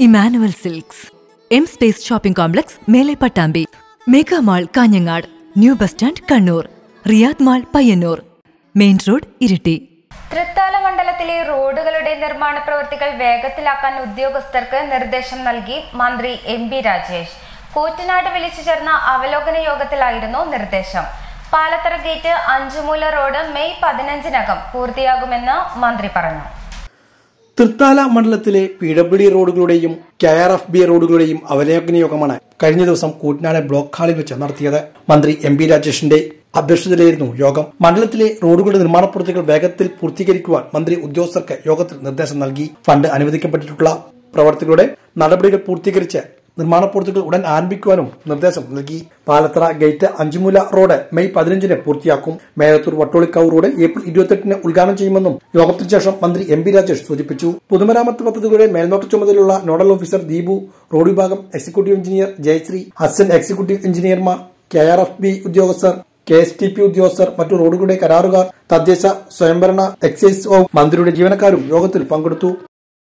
Emmanuel Silks M Space shopping complex മേലെ Pattambi mega mall Kanhangad new bus stand Kannur Riyadh mall Payyanur main road Iritty Thrithala മണ്ഡലത്തിലെ റോഡുകളുടെ നിർമ്മാണ പ്രവൃത്തികൾ വേഗത്തിലാക്കാൻ ഉദ്യോഗസ്ഥർക്ക് നിർദ്ദേശം നൽകി മന്ത്രി എം ബി രാജേഷ് കൂറ്റനാട് വിളിച്ചു ചേർന്ന അവലോകന യോഗത്തിലായിരുന്നു നിർദ്ദേശം Palathara gate Anchumoola road May പതിനഞ്ചിനകം പൂർത്തിയാകുമെന്ന് മന്ത്രി പറഞ്ഞു തൃത്താല മണ്ഡലത്തിലെ പി ഡബ്ല്യു ഡി റോഡുകളുടെയും കെ ആർ എഫ് ബി റോഡുകളുടെയും അവലോകന യോഗമാണ് കഴിഞ്ഞ ദിവസം കൂറ്റനാട് ബ്ലോക്ക് ഹാളിൽ വെച്ച് നടത്തിയത് മന്ത്രി എം പി രാജേഷിന്റെ അധ്യക്ഷതയിലായിരുന്നു യോഗം മണ്ഡലത്തിലെ റോഡുകളുടെ നിർമ്മാണ പ്രവൃത്തികൾ വേഗത്തിൽ പൂർത്തീകരിക്കുവാൻ മന്ത്രി ഉദ്യോഗസ്ഥർക്ക് യോഗത്തിൽ നിർദ്ദേശം നൽകി ഫണ്ട് അനുവദിക്കപ്പെട്ടിട്ടുള്ള പ്രവർത്തികളുടെ നടപടികൾ പൂർത്തീകരിച്ച് നിർമ്മാണ പ്രവൃത്തികൾ ഉടൻ ആരംഭിക്കുവാനും നിർദ്ദേശം നൽകി Palathara gate Anchumoola road May പതിനഞ്ചിന് പൂർത്തിയാക്കും മേലത്തൂർ വട്ടോളിക്കാവ് റോഡ് ഏപ്രിൽ ഇരുപത്തെട്ടിന് ഉദ്ഘാടനം ചെയ്യുമെന്നും യോഗത്തിന് ശേഷം മന്ത്രി എം പി രാജേഷ് സൂചിപ്പിച്ചു പൊതുമരാമത്ത് പദ്ധതികളുടെ മേൽനോട്ട ചുമതലയുള്ള നോഡൽ ഓഫീസർ ദീപു റോഡ് വിഭാഗം executive engineer Jayasree assistant executive എഞ്ചിനീയർമാർ കെ ആർ എഫ് ബി ഉദ്യോഗസ്ഥർ കെ എസ് ടി പി ഉദ്യോഗസ്ഥർ മറ്റു റോഡുകളുടെ കരാറുകാർ തദ്ദേശ സ്വയംഭരണ എക്സൈസ് വകുപ്പ് മന്ത്രിയുടെ ജീവനക്കാരും യോഗത്തിൽ പങ്കെടുത്തു